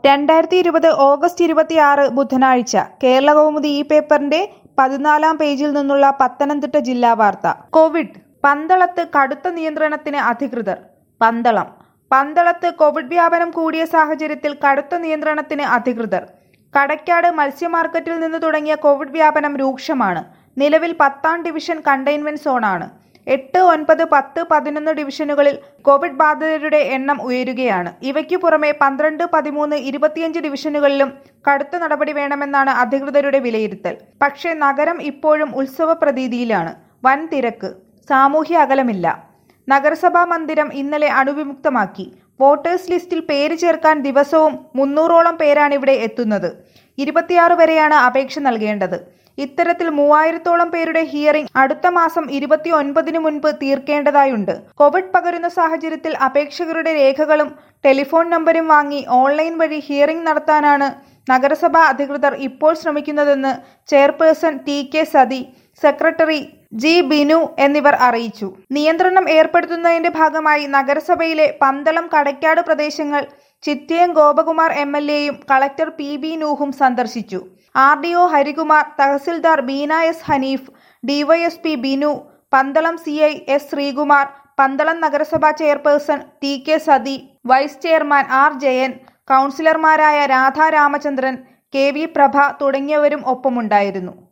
രണ്ടായിരത്തി ഇരുപത് ഓഗസ്റ്റ് ഇരുപത്തിയാറ് ബുധനാഴ്ച കേരളകൗമുദി ഈ പേപ്പറിന്റെ പതിനാലാം പേജിൽ നിന്നുള്ള പത്തനംതിട്ട ജില്ലാ വാർത്ത കോവിഡ് പന്തളത്ത് കടുത്ത നിയന്ത്രണത്തിന് അധികൃതർ പന്തളം പന്തളത്ത് കോവിഡ് വ്യാപനം കൂടിയ സാഹചര്യത്തിൽ കടുത്ത നിയന്ത്രണത്തിന് അധികൃതർ കടയ്ക്കാട് മത്സ്യ മാർക്കറ്റിൽ നിന്ന് തുടങ്ങിയ കോവിഡ് വ്യാപനം രൂക്ഷമാണ് നിലവിൽ പത്താം ഡിവിഷൻ കണ്ടെയ്ൻമെന്റ് സോണാണ് എട്ട് ഒൻപത് പത്ത് പതിനൊന്ന് ഡിവിഷനുകളിൽ കോവിഡ് ബാധിതരുടെ എണ്ണം ഉയരുകയാണ് ഇവയ്ക്കു പുറമെ പന്ത്രണ്ട് പതിമൂന്ന് ഇരുപത്തിയഞ്ച് ഡിവിഷനുകളിലും കടുത്ത നടപടി വേണമെന്നാണ് അധികൃതരുടെ വിലയിരുത്തൽ പക്ഷേ നഗരം ഇപ്പോഴും ഉത്സവ പ്രതീതിയിലാണ് വൻ തിരക്ക് സാമൂഹ്യ അകലമില്ല നഗരസഭാ മന്ദിരം ഇന്നലെ അണുവിമുക്തമാക്കി വോട്ടേഴ്സ് ലിസ്റ്റിൽ പേര് ചേർക്കാൻ ദിവസവും മുന്നൂറോളം പേരാണ് ഇവിടെ എത്തുന്നത് ഇരുപത്തിയാറ് വരെയാണ് അപേക്ഷ നൽകേണ്ടത് ഇത്തരത്തിൽ മൂവായിരത്തോളം പേരുടെ ഹിയറിംഗ് അടുത്ത മാസം ഇരുപത്തി ഒൻപതിന് മുൻപ് തീർക്കേണ്ടതായുണ്ട് കോവിഡ് പകരുന്ന സാഹചര്യത്തിൽ അപേക്ഷകരുടെ രേഖകളും ടെലിഫോൺ നമ്പരും വാങ്ങി ഓൺലൈൻ വഴി ഹിയറിംഗ് നടത്താനാണ് നഗരസഭാ അധികൃതർ ഇപ്പോൾ ശ്രമിക്കുന്നതെന്ന് chairperson T K Sathi secretary G Binu എന്നിവർ അറിയിച്ചു നിയന്ത്രണം ഏർപ്പെടുത്തുന്നതിന്റെ ഭാഗമായി നഗരസഭയിലെ പന്തളം കടയ്ക്കാട് പ്രദേശങ്ങൾ ചിറ്റയം ഗോപകുമാർ എം എൽ എയും കളക്ടർ പി ബി നൂഹും സന്ദർശിച്ചു R D O Harikumar tahsildar Beena S Haneef DYSP Binu Pandalam C I S Sreekumar Pandalam നഗരസഭാ chairperson T K Sathi vice chairman R Jayan കൗൺസിലർമാരായ രാധാ രാമചന്ദ്രൻ കെ വി പ്രഭ തുടങ്ങിയവരും ഒപ്പമുണ്ടായിരുന്നു